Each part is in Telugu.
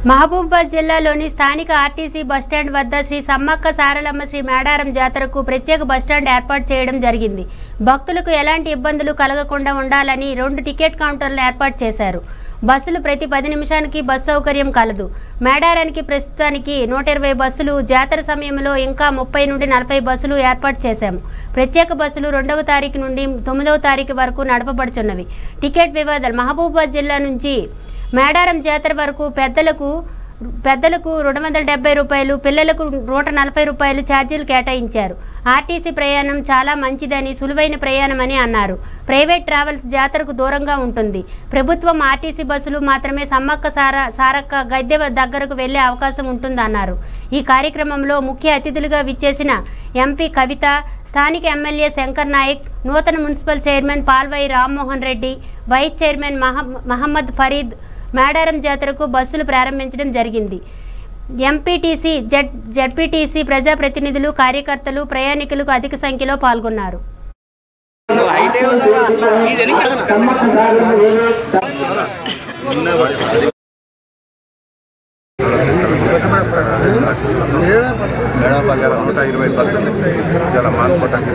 మహబూబాబాద్ జిల్లాలోని స్థానిక ఆర్టీసీ బస్టాండ్ వద్ద శ్రీ సమ్మక్క సారలమ్మ శ్రీ మేడారం జాతరకు ప్రత్యేక బస్టాండ్ ఏర్పాటు చేయడం జరిగింది భక్తులకు ఎలాంటి ఇబ్బందులు కలగకుండా ఉండాలని రెండు టికెట్ కౌంటర్లు ఏర్పాటు చేశారు బస్సులు ప్రతి పది నిమిషానికి బస్సు సౌకర్యం కలదు మేడారానికి ప్రస్తుతానికి నూట ఇరవై బస్సులు జాతర సమయంలో ఇంకా ముప్పై నుండి నలభై బస్సులు ఏర్పాటు చేశాము ప్రత్యేక బస్సులు రెండవ తారీఖు నుండి తొమ్మిదవ తారీఖు వరకు నడపబడుచున్నవి టికెట్ వివాదాలు మహబూబాబాద్ జిల్లా నుంచి మేడారం జాతర వరకు పెద్దలకు పెద్దలకు రెండు వందల డెబ్బై రూపాయలు పిల్లలకు నూట నలభై రూపాయలు ఛార్జీలు కేటాయించారు ఆర్టీసీ ప్రయాణం చాలా మంచిదని సులువైన ప్రయాణమని అన్నారు ప్రైవేట్ ట్రావెల్స్ జాతరకు దూరంగా ఉంటుంది ప్రభుత్వం ఆర్టీసీ బస్సులు మాత్రమే సమ్మక్క సార సారక్క గద్దె దగ్గరకు వెళ్లే అవకాశం ఉంటుందన్నారు ఈ కార్యక్రమంలో ముఖ్య అతిథులుగా విచ్చేసిన ఎంపీ కవిత స్థానిక ఎమ్మెల్యే శంకర్ నాయక్ నూతన municipal chairman Palvai Rammohan Reddy vice chairman మహ మహమ్మద్ ఫరీద్ మేడారం జాతరకు బస్సులు ప్రారంభించడం జరిగింది ఎంపీటీసీ జెడ్ జెడ్పీటీసీ ప్రజాప్రతినిధులు కార్యకర్తలు ప్రయాణికులకు అధిక సంఖ్యలో పాల్గొన్నారు మేడాపల్లి నూట ఇరవై పర్సెంట్ ఇలా మానుకోవటానికి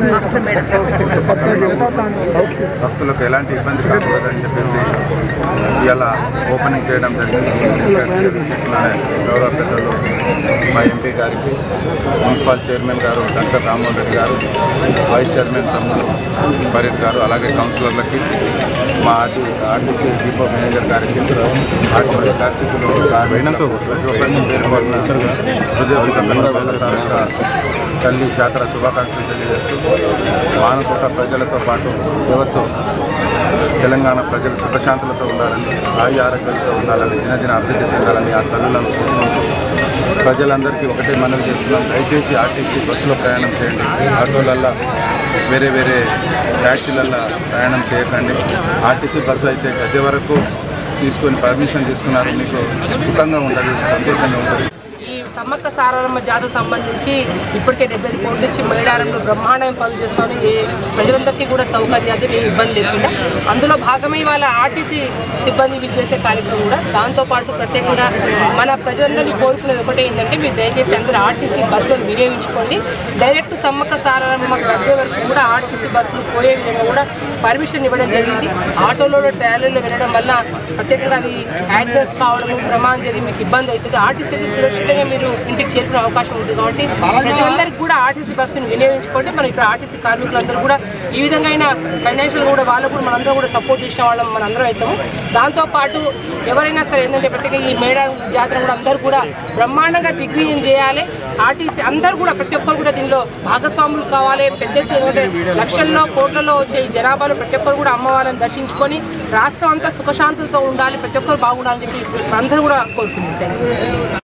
భక్తులకు ఎలాంటి ఇబ్బంది కాకూడదని చెప్పేసి ఇలా ఓపెనింగ్ చేయడం జరిగింది గౌరవ పెద్దలు మా ఎంపీ గారికి మున్సిపల్ చైర్మన్ గారు డాక్టర్ రామ్మోహన్ రెడ్డి గారు వైస్ చైర్మన్ తమ్ముడు ఫరీద్ గారు అలాగే కౌన్సిలర్లకి మా ఆర్టీ ఆర్టీసీ డిపో మేనేజర్ గారికి ఆర్టీసీ కార్మికులు వెయినంతో ప్రతి ఒక్కరిని పేరు పేరున హృదయపూర్వక సారక తల్లి జాతర శుభాకాంక్షలు తెలియజేస్తూ మానకోట ప్రజలతో పాటు యువతతో తెలంగాణ ప్రజలు సుఖశాంతులతో ఉండాలని ఆయుర ఆరోగ్యాలతో ఉండాలని దినదిన అభివృద్ధి చెందాలని ఆ తల్లులను కోరుకుంటూ ప్రజలందరికీ ఒకటే మనవి చేస్తున్నాం దయచేసి ఆర్టీసీ బస్సులో ప్రయాణం చేయండి ఆటోలల్లో వేరే వేరే ట్యాక్సీలల్లో ప్రయాణం చేయకండి ఆర్టీసీ బస్సు అయితే గద్దె వరకు తీసుకొని పర్మిషన్ తీసుకున్నారు మీకు సుఖంగా ఉంటుంది సంతోషంగా ఉంటుంది ఈ సమ్మక్క సారలమ్మ జాతర సంబంధించి ఇప్పటికే డెబ్బై ఐదు కోట్ల నుంచి మేడారంలో బ్రహ్మాండమైన పనులు చేస్తామని ఏ ప్రజలందరికీ కూడా సౌకర్యాలు ఏ ఇబ్బంది లేకుండా అందులో భాగమే వాళ్ళ ఆర్టీసీ సిబ్బంది వీళ్ళు చేసే కార్యక్రమం కూడా దాంతోపాటు ప్రత్యేకంగా మన ప్రజలందరినీ కోరుకునేది ఒకటే ఏంటంటే మీరు దయచేసి అందరూ ఆర్టీసీ బస్సులను వినియోగించుకోండి డైరెక్ట్ సమ్మక్క సారలమ్మ గద్దె వరకు కూడా ఆర్టీసీ బస్సులు పోయే విధంగా కూడా పర్మిషన్ ఇవ్వడం జరిగింది ఆటోలో ట్రైన్లలో వెళ్ళడం వల్ల ప్రత్యేకంగా అవి యాక్సిడెంట్స్ కావడము ప్రమాదం జరిగి మీకు ఇబ్బంది అవుతుంది ఆర్టీసీ అయితే సురక్షితంగా మీరు ఇంటికి చేరుకునే అవకాశం ఉంటుంది కాబట్టి ప్రజలందరికీ కూడా ఆర్టీసీ బస్సును వినియోగించుకోండి మన ఇక్కడ ఆర్టీసీ కార్మికులందరూ కూడా ఈ విధంగా అయినా ఫైనాన్షియల్ కూడా వాళ్ళు కూడా మనందరం కూడా సపోర్ట్ చేసిన వాళ్ళం మనందరం అవుతాము దాంతోపాటు ఎవరైనా సరే ఏంటంటే ప్రత్యేకంగా ఈ మేడా జాతర కూడా అందరూ కూడా బ్రహ్మాండంగా దిగ్విజయం చేయాలి ఆర్టీసీ అందరూ కూడా ప్రతి ఒక్కరు కూడా దీనిలో భాగస్వాములు కావాలి పెద్ద ఎత్తున ఎందుకంటే లక్షల్లో కోట్లలో వచ్చే ఈ జనాభాలో ప్రతి ఒక్కరు కూడా అమ్మవారిని దర్శించుకొని రాష్ట్రం అంతా సుఖశాంతులతో ఉండాలి ప్రతి ఒక్కరు బాగుండాలని చెప్పి అందరూ కూడా కోరుకుంటారు